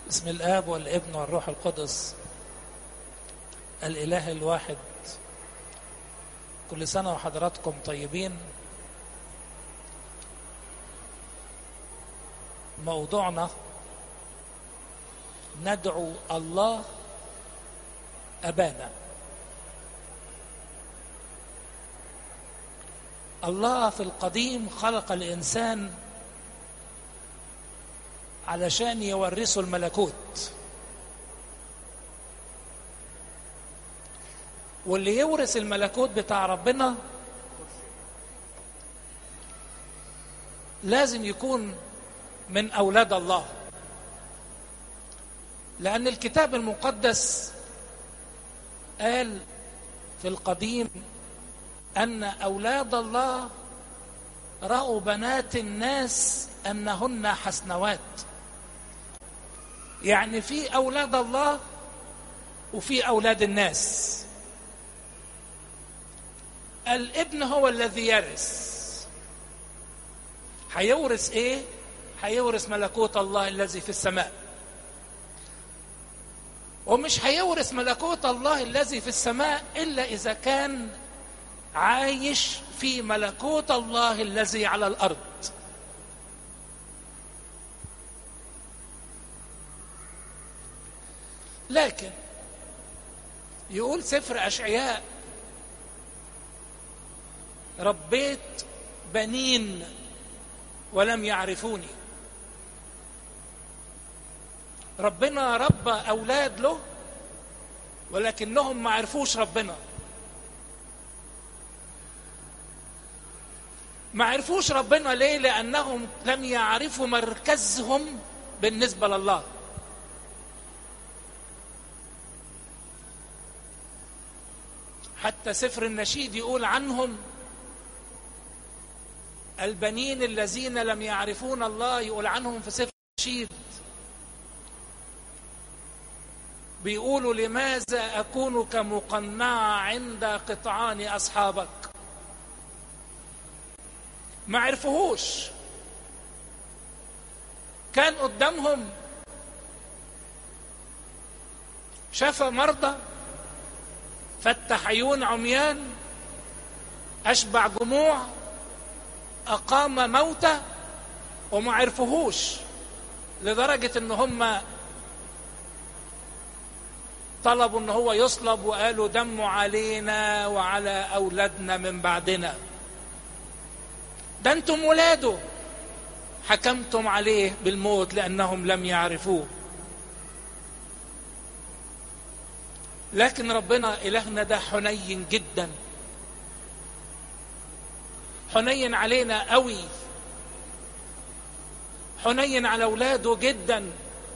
بسم الآب والابن والروح القدس الإله الواحد كل سنة وحضراتكم طيبين موضوعنا ندعو الله أبانا الله في القديم خلق الإنسان علشان يورثوا الملكوت واللي يورث الملكوت بتاع ربنا لازم يكون من أولاد الله لأن الكتاب المقدس قال في القديم أن أولاد الله رأوا بنات الناس أنهن حسنوات يعني في أولاد الله وفي أولاد الناس الابن هو الذي يرث هيورث ايه هيورث ملكوت الله الذي في السماء ومش هيورث ملكوت الله الذي في السماء الا اذا كان عايش في ملكوت الله الذي على الارض لكن يقول سفر اشعياء ربيت بنين ولم يعرفوني ربنا ربى اولاد له ولكنهم ما عرفوش ربنا ما عرفوش ربنا ليه لانهم لم يعرفوا مركزهم بالنسبه لله حتى سفر النشيد يقول عنهم البنين الذين لم يعرفون الله يقول عنهم في سفر النشيد بيقولوا لماذا أكون كمقنعة عند قطعان أصحابك ما عرفوهوش كان قدامهم شفى مرضى فتح عيون عميان أشبع جموع أقام موتى وما عرفوهوش لدرجة إن هم طلبوا إن هو يصلب وقالوا دمه علينا وعلى أولادنا من بعدنا ده أنتم ولاده حكمتم عليه بالموت لأنهم لم يعرفوه لكن ربنا إلهنا ده حنين جدا حنين علينا قوي حنين على اولاده جدا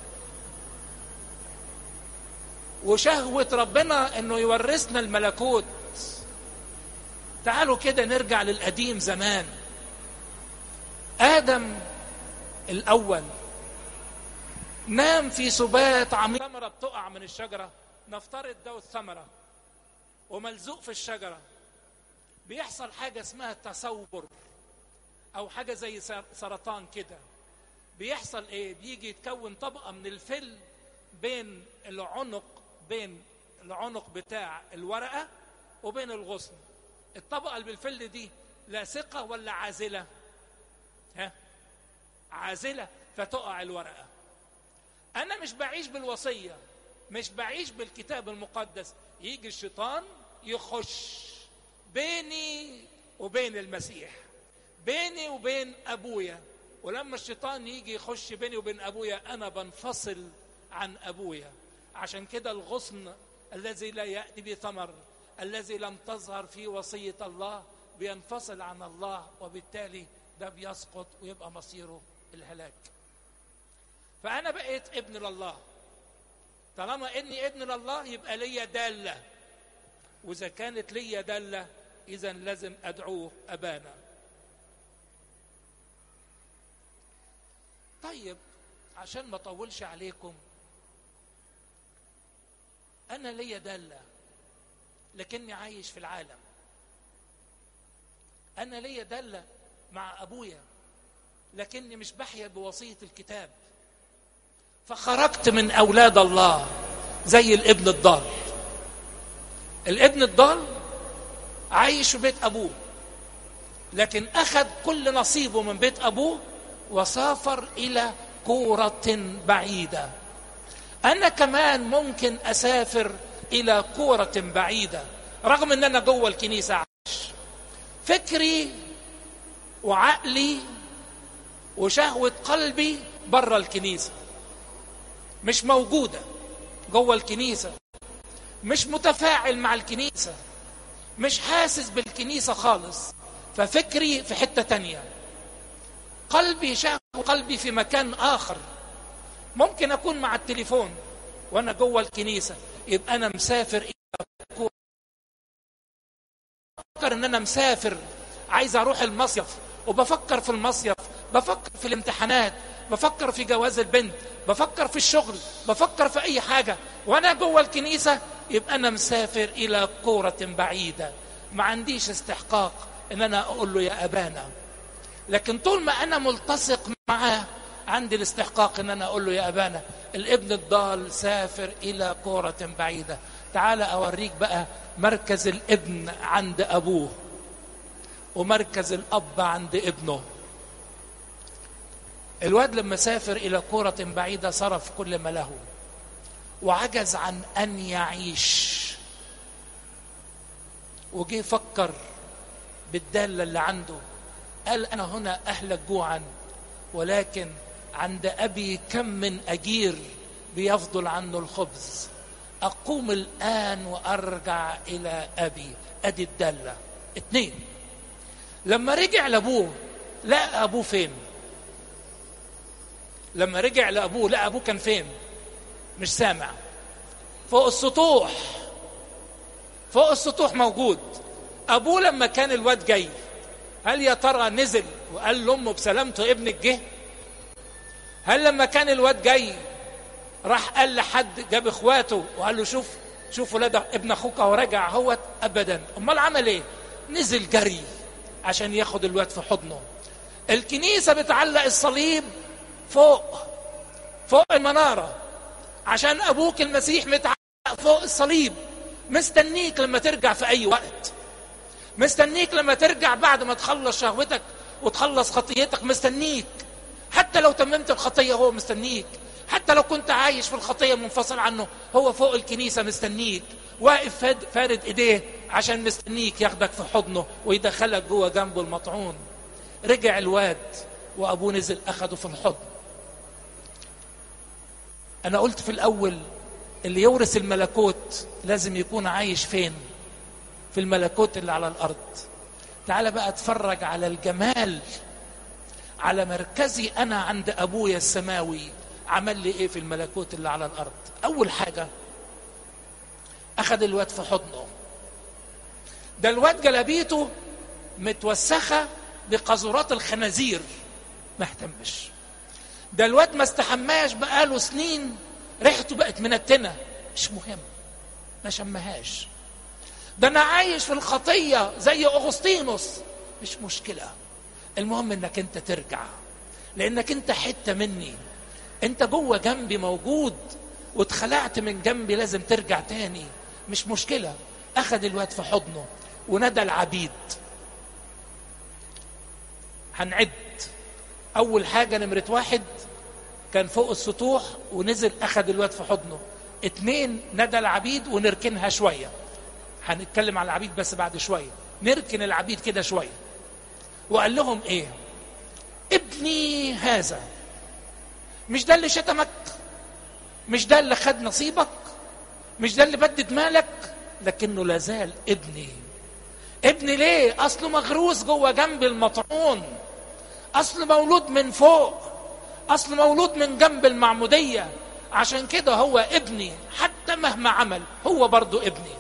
وشهوة ربنا انه يورثنا الملكوت تعالوا كده نرجع للقديم زمان ادم الاول نام في سبات عميق ثمرة بتقع من الشجرة نفترض ده الثمرة وملزوق في الشجرة بيحصل حاجة اسمها تصور أو حاجة زي سرطان كده بيحصل إيه؟ بيجي يتكون طبقة من الفل بين العنق بين العنق بتاع الورقة وبين الغصن الطبقة اللي بالفل دي لاصقة ولا عازلة؟ ها؟ عازلة فتقع الورقة أنا مش بعيش بالوصية مش بعيش بالكتاب المقدس يجي الشيطان يخش بيني وبين المسيح بيني وبين ابويا ولما الشيطان يجي يخش بيني وبين ابويا انا بنفصل عن ابويا عشان كده الغصن الذي لا ياتي بثمر الذي لم تظهر فيه وصيه الله بينفصل عن الله وبالتالي ده بيسقط ويبقى مصيره الهلاك فانا بقيت ابن لله طالما اني ابن لله يبقى ليا داله واذا كانت ليا داله اذا لازم ادعوه ابانا طيب عشان ما اطولش عليكم انا ليا داله لكني عايش في العالم انا ليا داله مع ابويا لكني مش بحيا بوصيه الكتاب فخرجت من اولاد الله زي الابن الضال الابن الضال عايش في بيت ابوه لكن اخذ كل نصيبه من بيت ابوه وسافر الى كوره بعيده انا كمان ممكن اسافر الى كوره بعيده رغم ان انا جوه الكنيسه عايش فكري وعقلي وشهوه قلبي بره الكنيسه مش موجوده جوه الكنيسه مش متفاعل مع الكنيسه مش حاسس بالكنيسه خالص ففكري في حته تانيه قلبي شهوه قلبي في مكان اخر ممكن اكون مع التليفون وانا جوه الكنيسه يبقى انا مسافر الى بفكر ان انا مسافر عايز اروح المصيف وبفكر في المصيف بفكر في الامتحانات بفكر في جواز البنت بفكر في الشغل بفكر في اي حاجه وانا جوه الكنيسه يبقى انا مسافر الى كوره بعيده ما عنديش استحقاق ان انا اقول له يا ابانا لكن طول ما انا ملتصق معاه عندي الاستحقاق ان انا اقول له يا ابانا الابن الضال سافر الى كوره بعيده تعال اوريك بقى مركز الابن عند ابوه ومركز الاب عند ابنه الواد لما سافر الى كوره بعيده صرف كل ما له وعجز عن ان يعيش وجي فكر بالداله اللي عنده قال انا هنا اهلك جوعا ولكن عند ابي كم من اجير بيفضل عنه الخبز اقوم الان وارجع الى ابي ادي الداله اتنين لما رجع لابوه لقى ابوه فين لما رجع لابوه لقى ابوه كان فين مش سامع فوق السطوح فوق السطوح موجود ابوه لما كان الواد جاي هل يا ترى نزل وقال لامه بسلامته ابنك جه هل لما كان الواد جاي راح قال لحد جاب اخواته وقال له شوف شوف ولاد ابن اخوك ورجع هو ابدا امال عمل ايه نزل جري عشان ياخد الواد في حضنه الكنيسه بتعلق الصليب فوق فوق المناره عشان ابوك المسيح متعلق فوق الصليب مستنيك لما ترجع في اي وقت مستنيك لما ترجع بعد ما تخلص شهوتك وتخلص خطيتك مستنيك حتى لو تممت الخطية هو مستنيك حتى لو كنت عايش في الخطية منفصل عنه هو فوق الكنيسة مستنيك واقف فارد ايديه عشان مستنيك ياخدك في حضنه ويدخلك جوه جنبه المطعون رجع الواد وابوه نزل اخده في الحضن انا قلت في الاول اللي يورث الملكوت لازم يكون عايش فين في الملكوت اللي على الارض تعال بقى اتفرج على الجمال على مركزي انا عند ابويا السماوي عمل لي ايه في الملكوت اللي على الارض اول حاجه اخذ الواد في حضنه ده الواد جلابيته متوسخه بقذورات الخنازير ما اهتمش ده الواد ما استحماش بقاله سنين ريحته بقت منتنه مش مهم ما شمهاش ده انا عايش في الخطيه زي اغسطينوس مش مشكله المهم انك انت ترجع لانك انت حته مني انت جوه جنبي موجود واتخلعت من جنبي لازم ترجع تاني مش مشكله اخذ الواد في حضنه ونادى العبيد هنعد اول حاجه نمره واحد كان فوق السطوح ونزل اخذ الواد في حضنه اتنين ندى العبيد ونركنها شويه هنتكلم على العبيد بس بعد شويه نركن العبيد كده شويه وقال لهم ايه ابني هذا مش ده اللي شتمك مش ده اللي خد نصيبك مش ده اللي بدد مالك لكنه لازال ابني ابني ليه اصله مغروس جوه جنب المطعون اصله مولود من فوق اصله مولود من جنب المعموديه عشان كده هو ابني حتى مهما عمل هو برضو ابني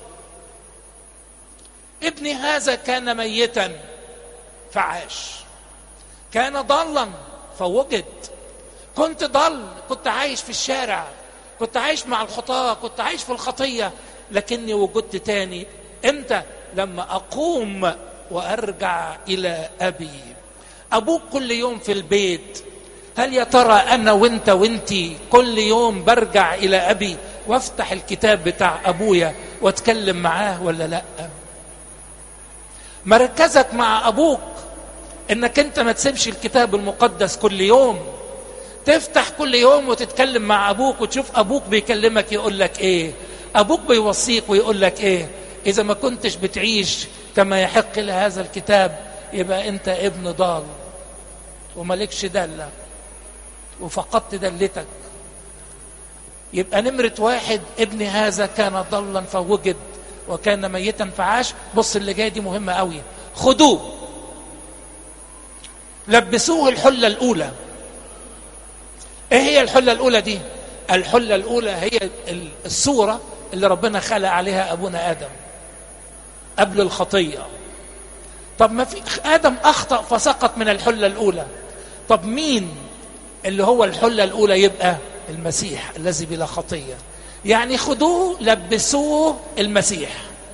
ابني هذا كان ميتا فعاش كان ضالا فوجد كنت ضل كنت عايش في الشارع كنت عايش مع الخطاة كنت عايش في الخطية لكني وجدت تاني امتى لما اقوم وارجع الى ابي ابوك كل يوم في البيت هل يا ترى انا وانت وانتي كل يوم برجع الى ابي وافتح الكتاب بتاع ابويا واتكلم معاه ولا لا مركزك مع ابوك انك انت ما تسيبش الكتاب المقدس كل يوم تفتح كل يوم وتتكلم مع ابوك وتشوف ابوك بيكلمك يقول لك ايه ابوك بيوصيك ويقول لك ايه اذا ما كنتش بتعيش كما يحق لهذا الكتاب يبقى انت ابن ضال وملكش دله وفقدت دلتك يبقى نمرة واحد ابن هذا كان ضلا فوجد وكان ميتا فعاش بص اللي جاي دي مهمة قوي خدوه لبسوه الحلة الأولى ايه هي الحلة الأولى دي الحلة الأولى هي الصورة اللي ربنا خلق عليها أبونا آدم قبل الخطية طب ما في آدم أخطأ فسقط من الحلة الأولى طب مين اللي هو الحلة الأولى يبقى المسيح الذي بلا خطية يعني خدوه لبسوه المسيح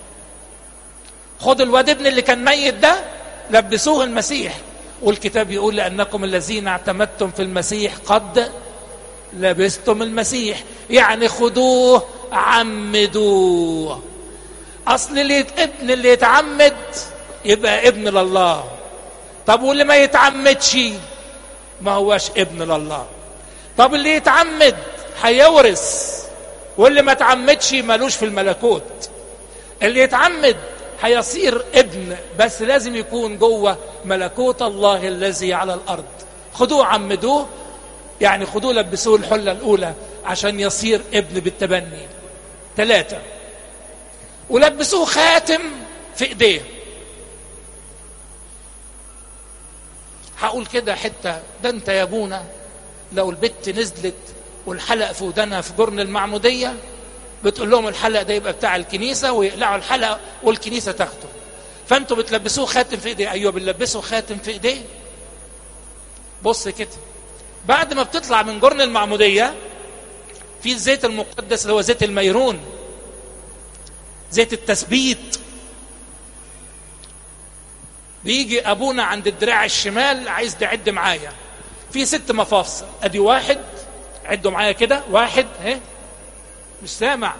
خدوا الواد ابن اللي كان ميت ده لبسوه المسيح والكتاب يقول لأنكم الذين اعتمدتم في المسيح قد لبستم المسيح يعني خدوه عمدوه أصل اللي ابن اللي يتعمد يبقى ابن لله طب واللي ما يتعمدش ما هوش ابن لله طب اللي يتعمد هيورث واللي ما تعمدش ملوش في الملكوت اللي يتعمد هيصير ابن بس لازم يكون جوه ملكوت الله الذي على الارض خدوه عمدوه يعني خدوه لبسوه الحله الاولى عشان يصير ابن بالتبني ثلاثه ولبسوه خاتم في ايديه هقول كده حته ده انت يا ابونا لو البت نزلت والحلق في ودانها في جرن المعموديه بتقول لهم الحلق ده يبقى بتاع الكنيسه ويقلعوا الحلق والكنيسه تاخده فانتوا بتلبسوه خاتم في ايديه ايوه بنلبسه خاتم في ايديه بص كده بعد ما بتطلع من جرن المعموديه في الزيت المقدس اللي هو زيت الميرون زيت التثبيت بيجي ابونا عند الدراع الشمال عايز تعد معايا في ست مفاصل ادي واحد عدوا معايا كده واحد اهي مش سامع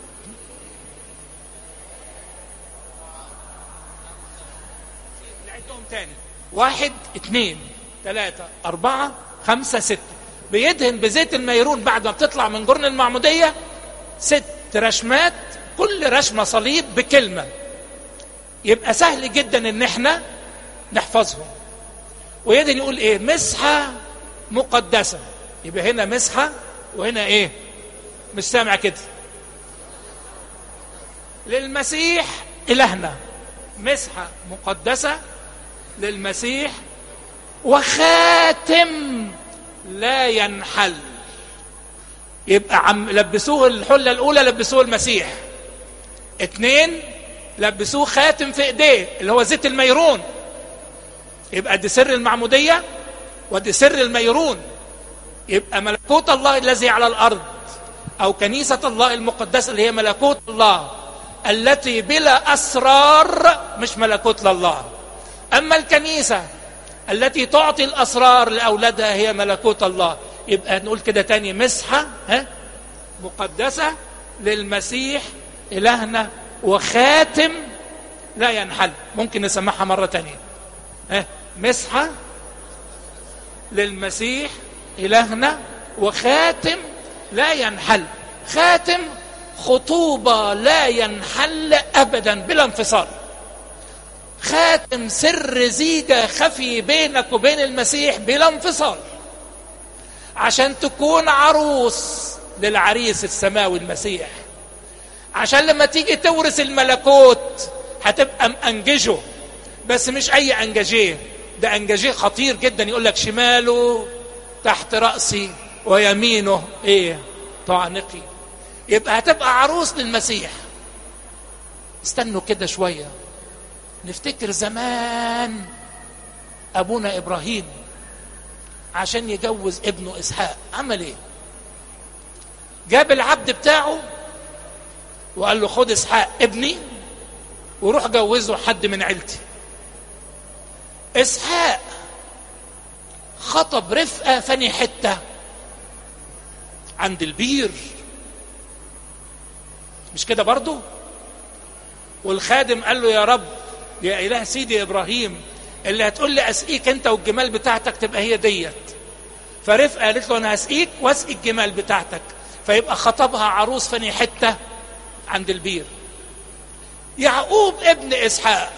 نعدهم تاني واحد اثنين ثلاثة أربعة خمسة ستة بيدهن بزيت الميرون بعد ما بتطلع من جرن المعمودية ست رشمات كل رشمة صليب بكلمة يبقى سهل جدا ان احنا نحفظهم ويدهن يقول ايه مسحة مقدسة يبقى هنا مسحة وهنا ايه مش سامع كده للمسيح إلهنا مسحة مقدسة للمسيح وخاتم لا ينحل يبقى عم لبسوه الحلة الأولى لبسوه المسيح اتنين لبسوه خاتم في ايديه اللي هو زيت الميرون يبقى دي سر المعمودية ودي سر الميرون يبقى ملكوت الله الذي على الأرض أو كنيسة الله المقدسة اللي هي ملكوت الله التي بلا أسرار مش ملكوت لله أما الكنيسة التي تعطي الأسرار لأولادها هي ملكوت الله يبقى نقول كده تاني مسحة ها مقدسة للمسيح إلهنا وخاتم لا ينحل ممكن نسمعها مرة تانية ها مسحة للمسيح إلهنا وخاتم لا ينحل خاتم خطوبة لا ينحل أبدا بلا انفصال خاتم سر زيجة خفي بينك وبين المسيح بلا انفصال عشان تكون عروس للعريس السماوي المسيح عشان لما تيجي تورث الملكوت هتبقى مأنججه بس مش أي أنججيه ده أنججيه خطير جدا يقول لك شماله تحت رأسي ويمينه ايه طعنقي يبقى هتبقى عروس للمسيح استنوا كده شوية نفتكر زمان أبونا إبراهيم عشان يجوز ابنه إسحاق عمل إيه جاب العبد بتاعه وقال له خد إسحاق ابني وروح جوزه حد من عيلتي إسحاق خطب رفقة فني حتة عند البير مش كده برضو والخادم قال له يا رب يا إله سيدي إبراهيم اللي هتقول لي أسقيك أنت والجمال بتاعتك تبقى هي ديت فرفقة قالت له أنا هسقيك واسقي الجمال بتاعتك فيبقى خطبها عروس فني حتة عند البير يعقوب ابن إسحاق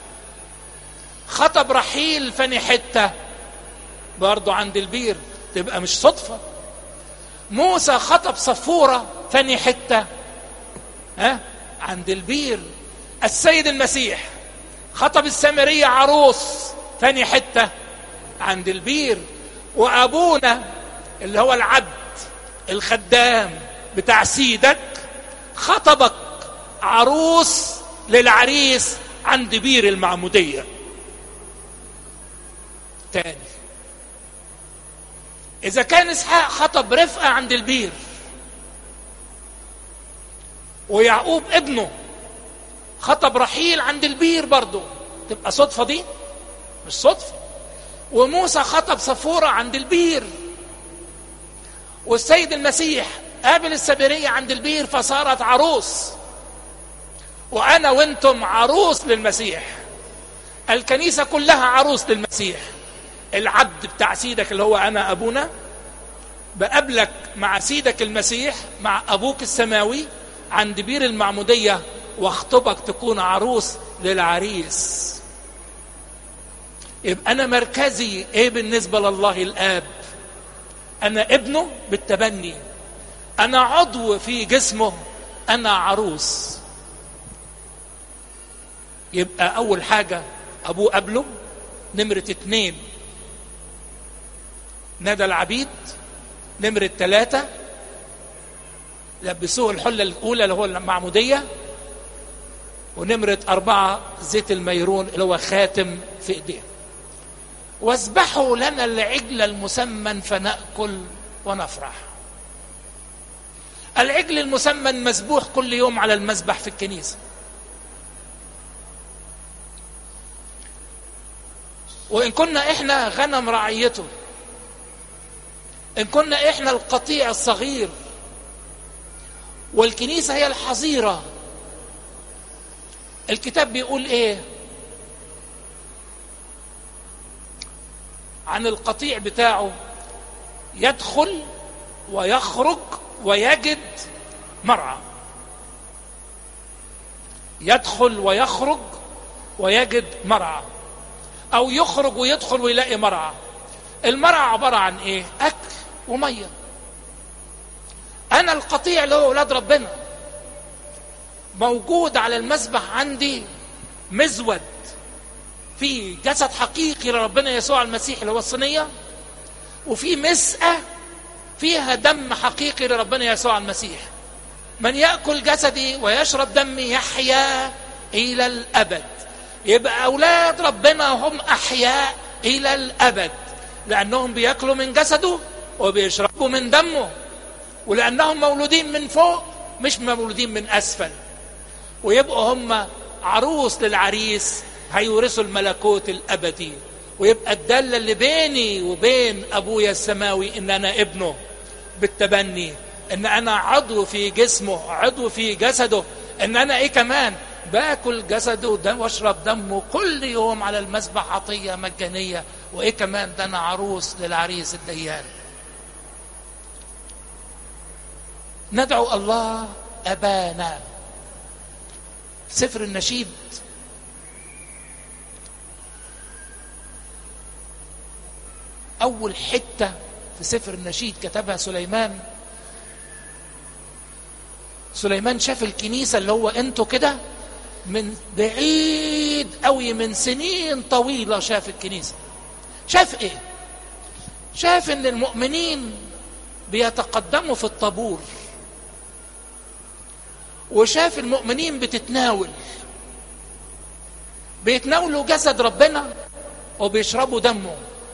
خطب رحيل فني حتة برضه عند البير تبقى مش صدفة موسى خطب صفورة فني حتة ها عند البير السيد المسيح خطب السامرية عروس فني حتة عند البير وأبونا اللي هو العبد الخدام بتاع سيدك خطبك عروس للعريس عند بير المعمودية تاني إذا كان إسحاق خطب رفقة عند البير ويعقوب ابنه خطب رحيل عند البير برضه تبقى صدفة دي مش صدفة وموسى خطب صفورة عند البير والسيد المسيح قابل السبرية عند البير فصارت عروس وأنا وأنتم عروس للمسيح الكنيسة كلها عروس للمسيح العبد بتاع سيدك اللي هو أنا أبونا بقابلك مع سيدك المسيح مع أبوك السماوي عند بير المعمودية واخطبك تكون عروس للعريس يبقى أنا مركزي إيه بالنسبة لله الآب أنا ابنه بالتبني أنا عضو في جسمه أنا عروس يبقى أول حاجة أبوه قبله نمرة اتنين نادى العبيد نمرة ثلاثة لبسوه الحلة الأولى اللي هو المعمودية ونمرة أربعة زيت الميرون اللي هو خاتم في إيديه واذبحوا لنا العجل المسمن فنأكل ونفرح العجل المسمن مسبوح كل يوم على المذبح في الكنيسة وإن كنا إحنا غنم رعيته إن كنا إحنا القطيع الصغير والكنيسة هي الحظيرة الكتاب بيقول إيه عن القطيع بتاعه يدخل ويخرج ويجد مرعى يدخل ويخرج ويجد مرعى او يخرج ويدخل ويلاقي مرعى المرعى عباره عن ايه اكل وميه انا القطيع اللي هو اولاد ربنا موجود على المسبح عندي مزود في جسد حقيقي لربنا يسوع المسيح اللي هو الصينيه وفي مسأة فيها دم حقيقي لربنا يسوع المسيح من يأكل جسدي ويشرب دمي يحيا إلى الأبد يبقى أولاد ربنا هم أحياء إلى الأبد لأنهم بيأكلوا من جسده وبيشربوا من دمه ولأنهم مولودين من فوق مش مولودين من أسفل ويبقوا هم عروس للعريس هيورثوا الملكوت الأبدي ويبقى الدالة اللي بيني وبين أبويا السماوي إن أنا ابنه بالتبني إن أنا عضو في جسمه عضو في جسده إن أنا إيه كمان باكل جسده ده واشرب دمه كل يوم على المذبح عطية مجانية وإيه كمان ده أنا عروس للعريس الديان ندعو الله أبانا سفر النشيد أول حتة في سفر النشيد كتبها سليمان سليمان شاف الكنيسة اللي هو انتوا كده من بعيد قوي من سنين طويلة شاف الكنيسة شاف ايه شاف ان المؤمنين بيتقدموا في الطابور وشاف المؤمنين بتتناول بيتناولوا جسد ربنا وبيشربوا دمه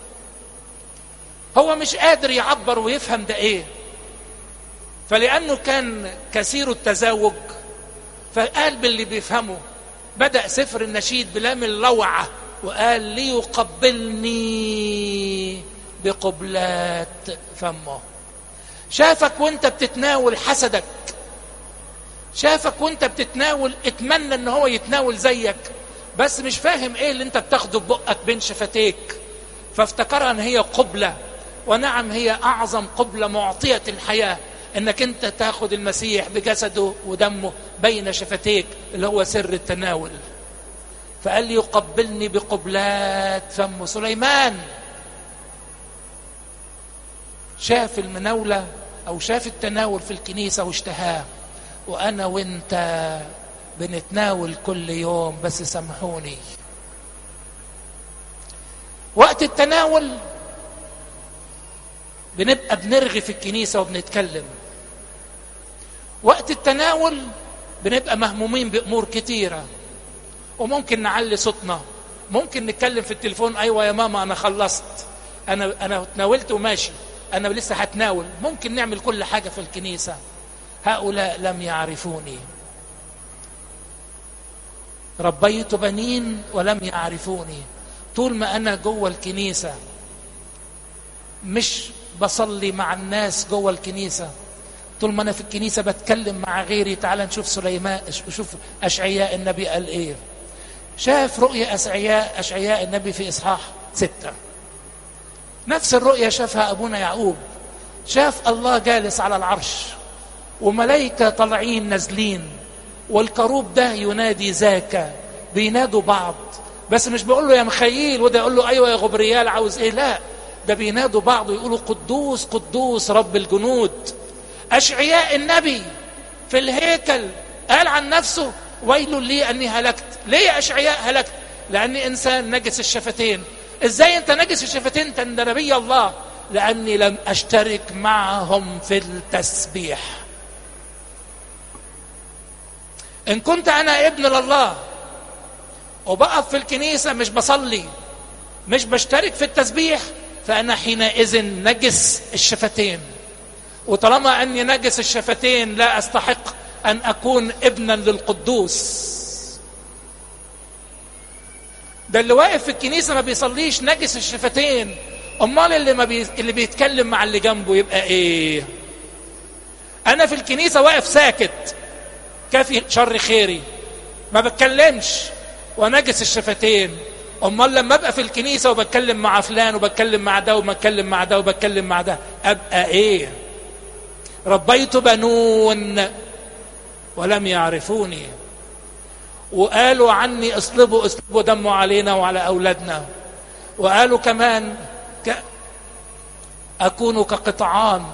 هو مش قادر يعبر ويفهم ده ايه فلانه كان كثير التزاوج فقال باللي بيفهمه بدا سفر النشيد بلام اللوعه وقال ليقبلني بقبلات فمه شافك وانت بتتناول حسدك شافك وانت بتتناول اتمنى ان هو يتناول زيك بس مش فاهم ايه اللي انت بتاخده ببقك بين شفتيك فافتكرها ان هي قبلة ونعم هي اعظم قبلة معطية الحياة انك انت تاخد المسيح بجسده ودمه بين شفتيك اللي هو سر التناول فقال لي يقبلني بقبلات فم سليمان شاف المناولة او شاف التناول في الكنيسة واشتهاه وانا وانت بنتناول كل يوم بس سامحوني وقت التناول بنبقى بنرغي في الكنيسة وبنتكلم وقت التناول بنبقى مهمومين بأمور كتيرة وممكن نعلي صوتنا ممكن نتكلم في التليفون أيوة يا ماما أنا خلصت أنا أنا تناولت وماشي أنا لسه هتناول ممكن نعمل كل حاجة في الكنيسة هؤلاء لم يعرفوني ربيت بنين ولم يعرفوني طول ما أنا جوه الكنيسة مش بصلي مع الناس جوه الكنيسة طول ما أنا في الكنيسة بتكلم مع غيري تعال نشوف سليمان شوف أشعياء النبي قال إيه شاف رؤية أشعياء أشعياء النبي في إصحاح ستة نفس الرؤية شافها أبونا يعقوب شاف الله جالس على العرش وملائكة طالعين نازلين والكروب ده ينادي ذاك بينادوا بعض بس مش بيقول له يا مخيل وده يقول له ايوه يا غبريال عاوز ايه لا ده بينادوا بعض ويقولوا قدوس قدوس رب الجنود اشعياء النبي في الهيكل قال عن نفسه ويل لي اني هلكت ليه يا اشعياء هلكت لاني انسان نجس الشفتين ازاي انت نجس الشفتين انت ده نبي الله لاني لم اشترك معهم في التسبيح ان كنت انا ابن لله وبقف في الكنيسه مش بصلي مش بشترك في التسبيح فانا حينئذ نجس الشفتين وطالما اني نجس الشفتين لا استحق ان اكون ابنا للقدوس ده اللي واقف في الكنيسه ما بيصليش نجس الشفتين امال اللي ما بي... اللي بيتكلم مع اللي جنبه يبقى ايه انا في الكنيسه واقف ساكت كافي شر خيري ما بتكلمش ونجس الشفتين امال لما ابقى في الكنيسه وبتكلم مع فلان وبتكلم مع ده وبتكلم مع ده وبتكلم مع ده ابقى ايه ربيت بنون ولم يعرفوني وقالوا عني اصلبوا اصلبوا دموا علينا وعلى اولادنا وقالوا كمان ك... اكون كقطعان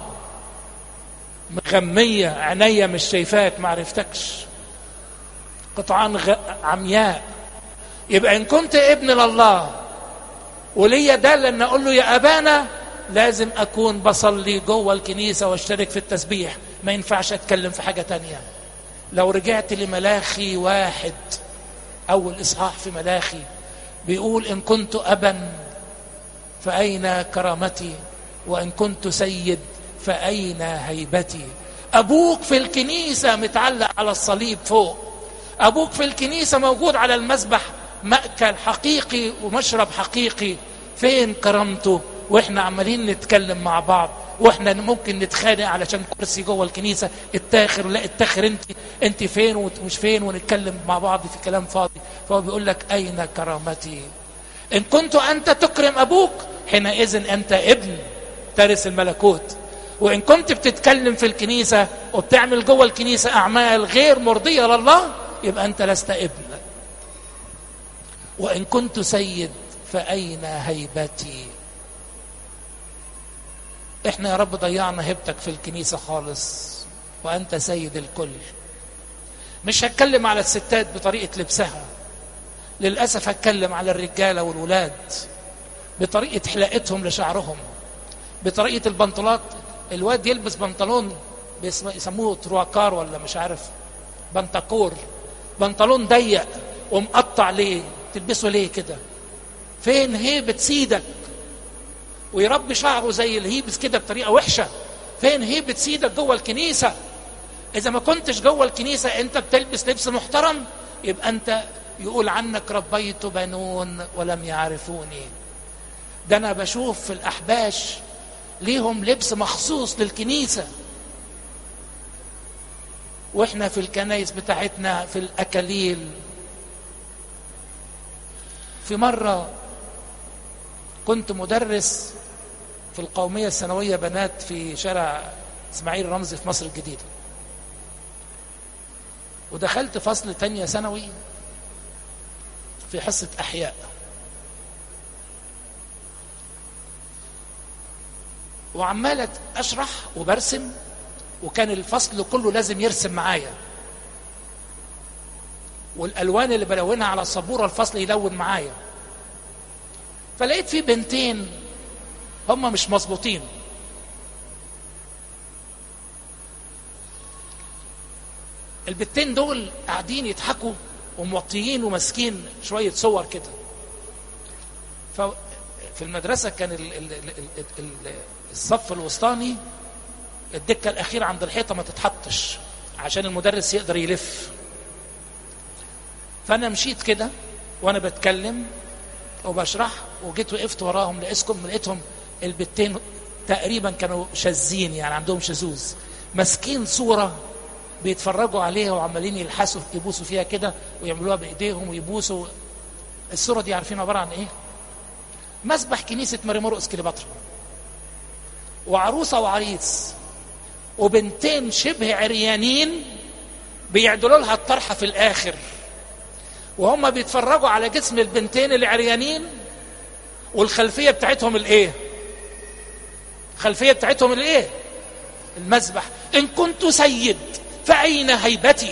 مغميه عينيا مش شايفاك ما عرفتكش قطعان غ... عمياء يبقى ان كنت ابن لله وليا دال ان اقول له يا ابانا لازم اكون بصلي جوه الكنيسه واشترك في التسبيح ما ينفعش اتكلم في حاجه تانية لو رجعت لملاخي واحد اول اصحاح في ملاخي بيقول ان كنت ابا فاين كرامتي وان كنت سيد فاين هيبتي ابوك في الكنيسه متعلق على الصليب فوق ابوك في الكنيسه موجود على المسبح ماكل حقيقي ومشرب حقيقي فين كرامته واحنا عمالين نتكلم مع بعض واحنا ممكن نتخانق علشان كرسي جوه الكنيسه اتاخر لا اتاخر انت انت فين ومش فين ونتكلم مع بعض في كلام فاضي فهو بيقول لك اين كرامتي ان كنت انت تكرم ابوك حينئذ انت ابن ترث الملكوت وان كنت بتتكلم في الكنيسه وبتعمل جوه الكنيسه اعمال غير مرضيه لله يبقى انت لست ابن وان كنت سيد فاين هيبتي احنا يا رب ضيعنا هيبتك في الكنيسه خالص وانت سيد الكل مش هتكلم على الستات بطريقه لبسها للاسف هتكلم على الرجاله والولاد بطريقه حلاقتهم لشعرهم بطريقه البنطلات الواد يلبس بنطلون يسموه ترواكار ولا مش عارف بنتكور بنطلون ضيق ومقطع ليه تلبسه ليه كده فين هيبه سيدك ويربي شعره زي الهيبس كده بطريقه وحشه فين هيبه سيدك جوه الكنيسه اذا ما كنتش جوه الكنيسه انت بتلبس لبس محترم يبقى انت يقول عنك ربيت بنون ولم يعرفوني ده انا بشوف في الاحباش ليهم لبس مخصوص للكنيسه واحنا في الكنايس بتاعتنا في الاكاليل في مره كنت مدرس في القوميه الثانويه بنات في شارع اسماعيل رمزي في مصر الجديده ودخلت فصل تانية ثانوي في حصة أحياء وعمال أشرح وبرسم وكان الفصل كله لازم يرسم معايا والألوان اللي بلونها على السبورة الفصل يلون معايا فلقيت في بنتين هم مش مظبوطين البنتين دول قاعدين يضحكوا وموطيين وماسكين شويه صور كده ففي المدرسه كان ال ال ال ال الصف الوسطاني الدكه الاخيره عند الحيطه ما تتحطش عشان المدرس يقدر يلف فانا مشيت كده وانا بتكلم وبشرح وجيت وقفت وراهم لقيتكم لقيتهم البتين تقريبا كانوا شاذين يعني عندهم شذوذ ماسكين صوره بيتفرجوا عليها وعمالين يلحسوا يبوسوا فيها كده ويعملوها بايديهم ويبوسوا الصوره دي عارفين عباره عن ايه؟ مسبح كنيسه ماري مرقس كليوباترا وعروسه وعريس وبنتين شبه عريانين بيعدلوا لها الطرحه في الاخر وهم بيتفرجوا على جسم البنتين العريانين والخلفيه بتاعتهم الايه؟ الخلفيه بتاعتهم الايه؟ المسبح ان كنت سيد فأين هيبتي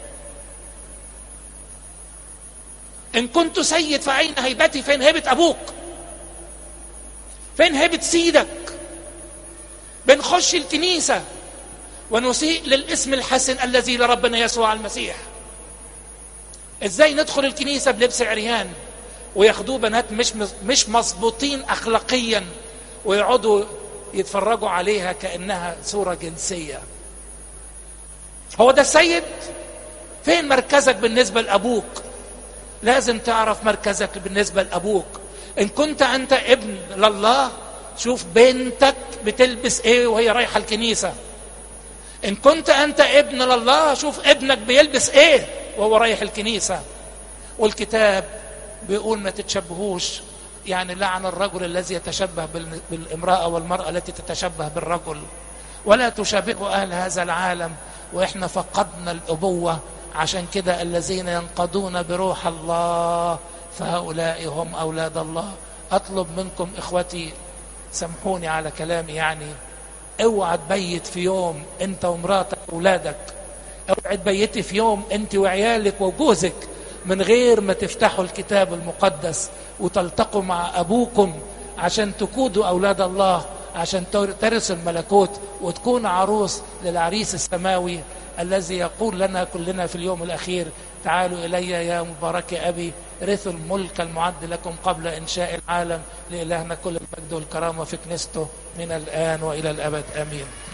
إن كنت سيد فأين هيبتي فين هيبة أبوك فين هيبة سيدك بنخش الكنيسة ونسيء للاسم الحسن الذي لربنا يسوع المسيح ازاي ندخل الكنيسة بلبس عريان وياخدوه بنات مش مش مظبوطين اخلاقيا ويقعدوا يتفرجوا عليها كانها صوره جنسيه هو ده السيد فين مركزك بالنسبة لأبوك لازم تعرف مركزك بالنسبة لأبوك إن كنت أنت ابن لله شوف بنتك بتلبس إيه وهي رايحة الكنيسة إن كنت أنت ابن لله شوف ابنك بيلبس إيه وهو رايح الكنيسة والكتاب بيقول ما تتشبهوش يعني لعن الرجل الذي يتشبه بالامرأة والمرأة التي تتشبه بالرجل ولا تشابهوا أهل هذا العالم واحنا فقدنا الابوه عشان كده الذين ينقضون بروح الله فهؤلاء هم اولاد الله اطلب منكم اخوتي سامحوني على كلامي يعني اوعى تبيت في يوم انت ومراتك واولادك اوعى تبيتي في يوم انت وعيالك وجوزك من غير ما تفتحوا الكتاب المقدس وتلتقوا مع ابوكم عشان تقودوا اولاد الله عشان ترث الملكوت وتكون عروس للعريس السماوي الذي يقول لنا كلنا في اليوم الأخير تعالوا إلي يا مبارك أبي رثوا الملك المعد لكم قبل إنشاء العالم لإلهنا كل المجد والكرامة في كنيسته من الآن وإلى الأبد آمين